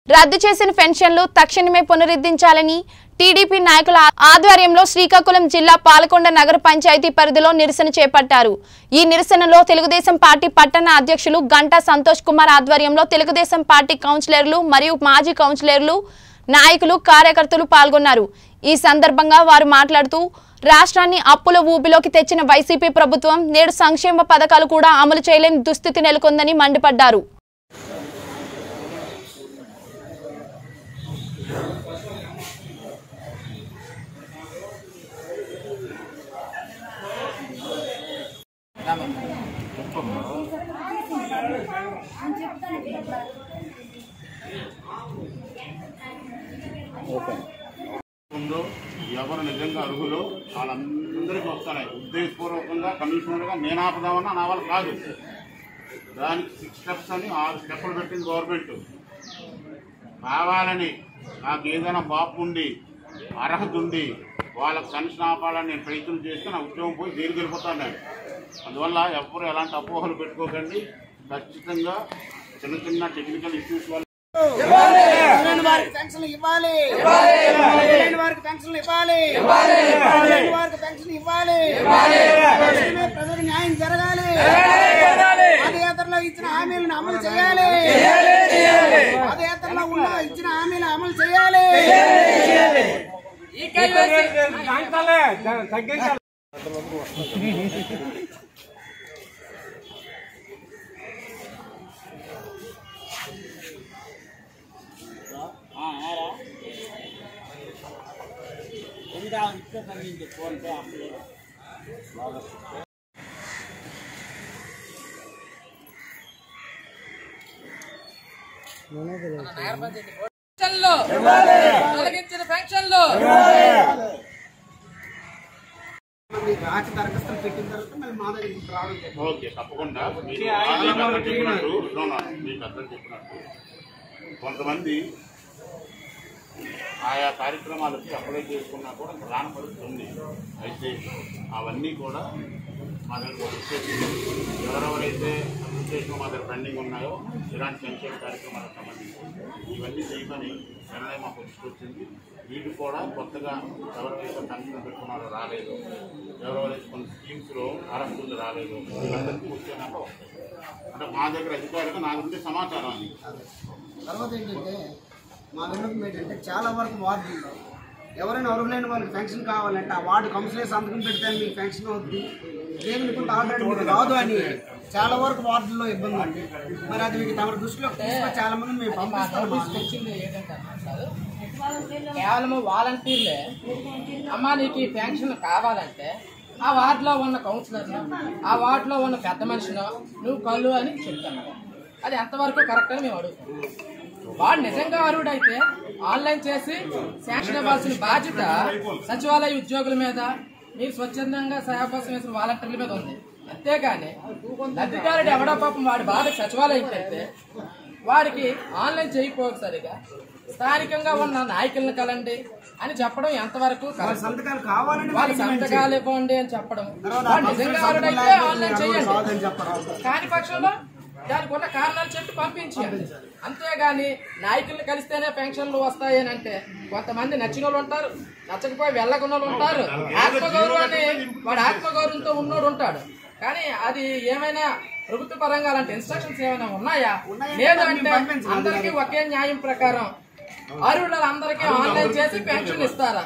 రద్దు చేసిన పెన్షన్లు తక్షణమే పునరుద్ధరించాలని టీడీపీ నాయకుల ఆధ్వర్యంలో శ్రీకాకుళం జిల్లా పాలకొండ నగర పంచాయతీ పరిధిలో నిరసన చేపట్టారు ఈ నిరసనలో తెలుగుదేశం పార్టీ పట్టణ అధ్యక్షులు గంటా సంతోష్ కుమార్ ఆధ్వర్యంలో తెలుగుదేశం పార్టీ కౌన్సిలర్లు మరియు మాజీ కౌన్సిలర్లు నాయకులు కార్యకర్తలు పాల్గొన్నారు ఈ సందర్భంగా వారు మాట్లాడుతూ రాష్ట్రాన్ని అప్పుల ఊబిలోకి తెచ్చిన వైసీపీ ప్రభుత్వం నేడు సంక్షేమ పథకాలు కూడా అమలు చేయలేని దుస్థితి నెలకొందని మండిపడ్డారు ఉందో ఎవరు నిజంగా అర్హులో వాళ్ళందరికీ వస్తున్నాయి ఉద్దేశపూర్వకంగా కమిషనర్గా నేను ఆపదామన్నా నా వల్ల కాదు దానికి సిక్స్ స్టెప్స్ అని ఆరు స్టెప్పులు పెట్టింది గవర్నమెంట్ కావాలని నాకు ఏదైనా బాపు ఉండి అర్హత ఉండి వాళ్ళకి పెన్షన్ ఆపాలని నేను ప్రయత్నం చేస్తే నా ఉద్యోగం పోయి దేనికి వెళ్ళిపోతాను నేను అందువల్ల ఎవరు ఎలాంటి అపోహలు పెట్టుకోకండి ఖచ్చితంగా చిన్న చిన్న టెక్నికల్ ఇష్యూస్ వల్ల లేని వారికి పెన్షన్లు ఇవ్వాలి లేని వారికి పెన్షన్లు ఇవ్వాలి లేని వారికి పెన్షన్ ఇవ్వాలి తక్షణమే ప్రజలకు న్యాయం జరగాలి పాదయాత్రలో ఇచ్చిన హామీలను అమలు చేయాలి పాదయాత్రలో ఉన్న ఇచ్చిన హామీలు అమలు చేయాలి పెన్షన్లు తొలగించిన పెన్షన్లు రాచి దరఖాస్తులు పెట్టిన తర్వాత మళ్ళీ మా దగ్గరికి రావడం జరిగింది. ఓకే తప్పకుండా మీరు మీకు అర్థం చెప్పినట్టు no, no, మీకు అర్థం చెప్పినట్టు కొంతమంది ఆయా కార్యక్రమాలకి అప్లై చేసుకున్నా కూడా రాని పరిస్థితి ఉంది అయితే అవన్నీ కూడా మా దగ్గర వచ్చేసి ఎవరెవరైతే అప్లికేషన్ మా దగ్గర పెండింగ్ ఉన్నాయో ఇలాంటి సంక్షేమ కార్యక్రమాలకు సంబంధించి ఇవన్నీ చేయమని నిర్ణయం మాకు వచ్చింది వీటి కూడా కొత్తగా ఎవరైతే పెన్షన్ పెట్టుకున్నారో రాలేదు ఎవరెవరైతే కొన్ని స్కీమ్స్లో అర్హతలు రాలేదు వీళ్ళందరికీ వచ్చేనాక వస్తాయి అంటే మా దగ్గర అధికారులు నా గురించి సమాచారం అది తర్వాత ఏంటంటే మా విన్నపం ఏంటంటే చాలా వరకు వార్డుల్లో ఎవరైనా అర్హులైన వాళ్ళకి పెన్షన్ కావాలంటే ఆ వార్డు కౌన్సిలర్ సంతకం పెడితే మీకు పెన్షన్ అవుతుంది దేవుని కొంత ఆల్రెడీ మీకు రాదు అని చాలా వరకు వార్డుల్లో ఇబ్బంది ఉంది మరి అది మీకు తమ దృష్టిలో తీసుకొని చాలా మంది మేము పంపిస్తాము వచ్చింది ఏంటంటే సార్ కేవలం వాలంటీర్లే అమ్మా నీకు ఈ పెన్షన్ కావాలంటే ఆ వార్డులో ఉన్న కౌన్సిలర్ ఆ వార్డులో ఉన్న పెద్ద మనిషినో నువ్వు కళ్ళు అని చెప్తాను అది ఎంతవరకు కరెక్ట్ అని మేము అడుగుతాం వాడు నిజంగా అర్హుడైతే ఆన్లైన్ చేసి శాంక్షన్ ఇవ్వాల్సిన బాధ్యత సచివాలయ ఉద్యోగుల మీద మీరు స్వచ్ఛందంగా సేవ కోసం వేసిన వాలంటీర్ల మీద ఉంది అంతేగాని లబ్ధిదారుడు ఎవడో పాపం వాడి బాధ సచివాలయం పెడితే వాడికి ఆన్లైన్ చేయకపోక సరిగా స్థానికంగా ఉన్న నాయకులను కలండి అని చెప్పడం ఎంతవరకు వాళ్ళ కరెక్ట్? సంతకాలు కావాలని వాళ్ళ recommend చేయాలి. సంతకాలు ఇవ్వండి అని చెప్పడం తర్వాత ఆ వాడు కౌన్సిలర్ నిజంగా సంతకం అర్హుడైతే లేకపోతే ఆన్లైన్ అర్హుడు చేయండి కాదని చెప్పడం కాని పక్షంలో దానికి ఉన్న కారణాలు చెప్పి పంపించాలి అంతేగాని నాయకుల్ని కలిస్తేనే పెన్షన్లు వస్తాయని అంటే కొంతమంది నచ్చిన వాళ్ళు ఉంటారు నచ్చకపోయి వెళ్ళకున్న వాళ్ళు ఉంటారు ఆత్మగౌరవాన్ని వాడు ఆత్మగౌరవంతో ఉన్నోడు ఉంటాడు కానీ అది ఏమైనా ప్రభుత్వ పరంగా అలాంటి ఇన్స్ట్రక్షన్స్ ఏమైనా ఉన్నాయా లేదు అంటే అందరికీ ఒకే న్యాయం ప్రకారం అర్హులందరికీ ఆన్లైన్ చేసి పెన్షన్ ఇస్తారా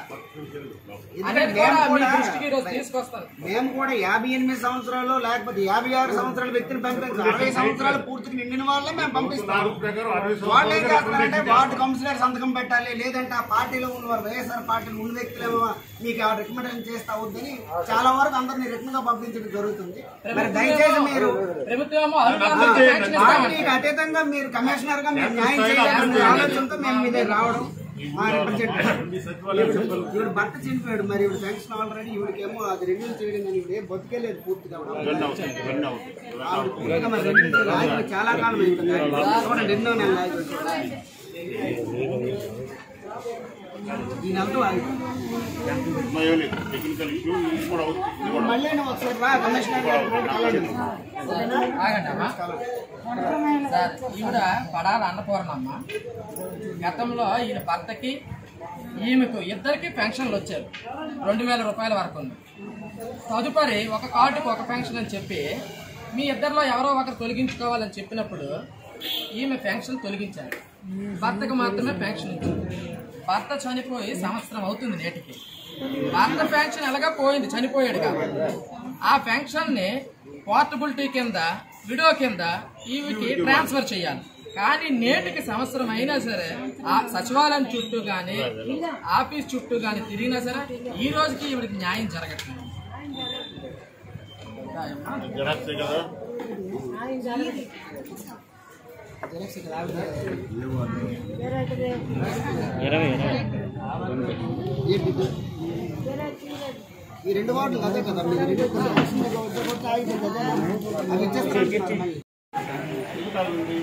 అనేది కూడా మీ దృష్టికి ఈరోజు తీసుకొస్తాను మేము కూడా యాభై ఎనిమిది సంవత్సరాలు లేకపోతే యాభై ఆరు సంవత్సరాల వ్యక్తిని పంపించాలి అరవై సంవత్సరాలు పూర్తిగా నిండిన వాళ్ళే మేము పంపిస్తాం ప్రకారం అరవై వాళ్ళు ఏం చేస్తున్నారంటే వార్డు కౌన్సిలర్ సంతకం పెట్టాలి లేదంటే ఆ పార్టీలో ఉన్న వారు వైఎస్ఆర్ పార్టీలో ఉన్న వ్యక్తులేమో మీకు ఆ రికమెండేషన్ చేస్తా వద్దని చాలా వరకు అందరినీ రిటర్న్ గా పంపించడం జరుగుతుంది మరి దయచేసి మీరు ప్రభుత్వమేమో అర్హులందరికీ పెన్షన్ ఇస్తామంటారు. పార్టీకి అతీతంగా మీరు కమిషనర్ గా మీరు న్యాయం చేయాలనే ఆలోచనతో మేము మీ దగ్గర రావడం మా రిప్రజెంటేటివ్ ఈవిడ భర్త చనిపోయాడు మరి ఈవిడ పెన్షన్ ఆల్రెడీ ఈవిడకేమో అది రెన్యూల్ చేయడం కానీ ఈవిడ ఏం బతికేలేదు పూర్తిగా ఇవన్నీ అవుతాయి ఇవన్నీ అవుతాయి ఇవన్నీ ఆవిడ అవుతాయి పూర్తిగా మరి రెన్యూల్ చేయాలి. ఆగిపోయి చాలా కాలం అయింది చూడండి ఎన్నో నెలలు ఆగిపోయి ఈ నెలతో ఆగిపోయింది ఏమీ లేదు టెక్నికల్ ఇష్యూ ఇది కూడా అవుతుంది ఇది కూడా మళ్ళీ నువ్వు ఒకసారి రా కమిషనర్ గారి కలండి ఆగండి అమ్మా సార్ ఈవిడ పడాల అన్నపూర్ణమ్మ గతంలో ఈయన భర్తకి ఈమెకు ఇద్దరికి పెన్షన్లు వచ్చారు రెండు వేల రూపాయల వరకు ఉంది తదుపరి ఒక కార్డుకు ఒక పెన్షన్ అని చెప్పి మీ ఇద్దరిలో ఎవరో ఒకరు తొలగించుకోవాలని చెప్పినప్పుడు ఈమె పెన్షన్ తొలగించారు భర్తకు మాత్రమే పెన్షన్ ఇచ్చింది భర్త చనిపోయి సంవత్సరం అవుతుంది నేటికి భర్త పెన్షన్ ఎలాగా పోయింది చనిపోయాడు కాబట్టి ఆ పెన్షన్ని పోర్టబిలిటీ కింద విడో కింద ఈవికి ట్రాన్స్ఫర్ చేయాలి కానీ నేటికి సంవత్సరం అయినా సరే ఆ సచివాలయం చుట్టూ కానీ ఆఫీస్ చుట్టూ కానీ తిరిగినా సరే ఈ రోజుకి ఈవిడికి న్యాయం జరగట్లేదు జిరాక్స్ కదా ఏంటి ఇది? ఈ రెండు వార్డులు అదే కదా మీరు రెండు కమిషనర్ వచ్చి ఆగిపోతుంది కదా అవి ఇచ్చేస్తారు మళ్ళీ. ఎందుకు కాదండి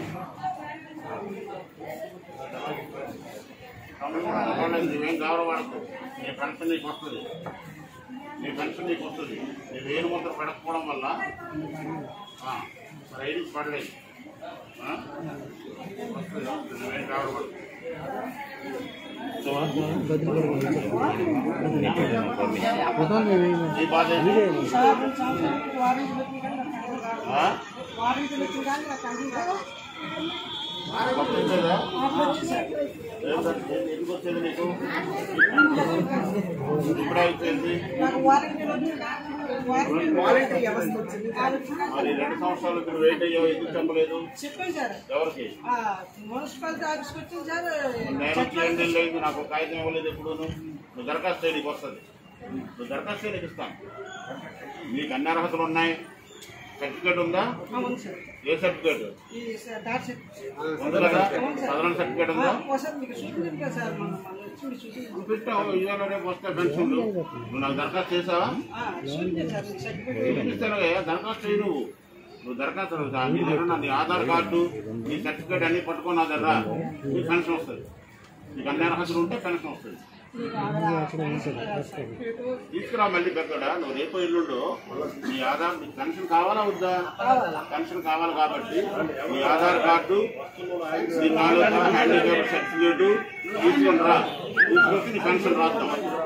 నువ్వేం కావాలి వాడకు నీ పెన్షన్ నీకు వస్తుంది నీ పెన్షన్ నీకు వస్తుంది నీ వేలు ముద్ర పెడకపోవడం వల్ల ఆ, మరి ఐదు పడలేదు ఆ? వస్తుంది. నువ్వేం కావాలి వాడకు నీ బాధ ఏంటి? ఆ? పంపించలేదా? ఏంటంటే, ఎందుకు వచ్చింది నీకు ఇప్పుడే అయిపోయింది వాలంటరీ వ్యవస్థ వచ్చింది మరి రెండు సంవత్సరాలు ఇక్కడ వెయిట్ అయ్యో ఎందుకు చెప్పలేదు చెప్పండి సార్ ఎవరికి ఆ, మున్సిపాలిటీ ఆఫీస్కి వచ్చింది సార్ నేను వచ్చి ఏం లేదు నాకు ఒక కాగితం ఇవ్వలేదు ఎప్పుడు నువ్వు దరఖాస్తు చేయి, నీకు వస్తుంది నువ్వు దరఖాస్తు చేయి, నీకు ఇస్తాను నీకు అన్ని అర్హతలు ఉన్నాయి సర్టిఫికేట్ ఉందా అవును సార్ ఏ సర్టిఫికేట్ ఈ సార్ డాట్ సర్టిఫికేట్. ఉంది కదా సదరన్ సర్టిఫికేట్ ఆ, ఉందా ఒకసారి మీకు చూపించాను కదా సార్ మనం మనం చూసి చూసి చూపిస్తావు ఇవాళ రేపు వస్తే పెన్షన్లు నువ్వు నాకు దరఖాస్తు చేసావా ఆ, చూపించాను సార్ మీకు సర్టిఫికేట్ చూపిస్తాను కదా దరఖాస్తు చేయి నువ్వు నువ్వు దరఖాస్తు రా. నీ దగ్గర ఉన్న నీ ఆధార్ కార్డు నీ సర్టిఫికేట్ అన్ని పట్టుకొని నా దగ్గర నీకు పెన్షన్ వస్తుంది నీకు అన్ని అర్హతలు ఉంటే పెన్షన్ వస్తుంది తీసుకురా మళ్ళీ పెద్దడా నువ్వు రేపు ఎల్లుండు నీ ఆధార్ నీకు పెన్షన్ కావాలా వద్దా పెన్షన్ కావాలి కాబట్టి నీ ఆధార్ కార్డు నీ నాలుగు హ్యాండిక్యాప్ సర్టిఫికేట్ తీసుకొని రా తీసుకొచ్చి నీ పెన్షన్ రాస్తాం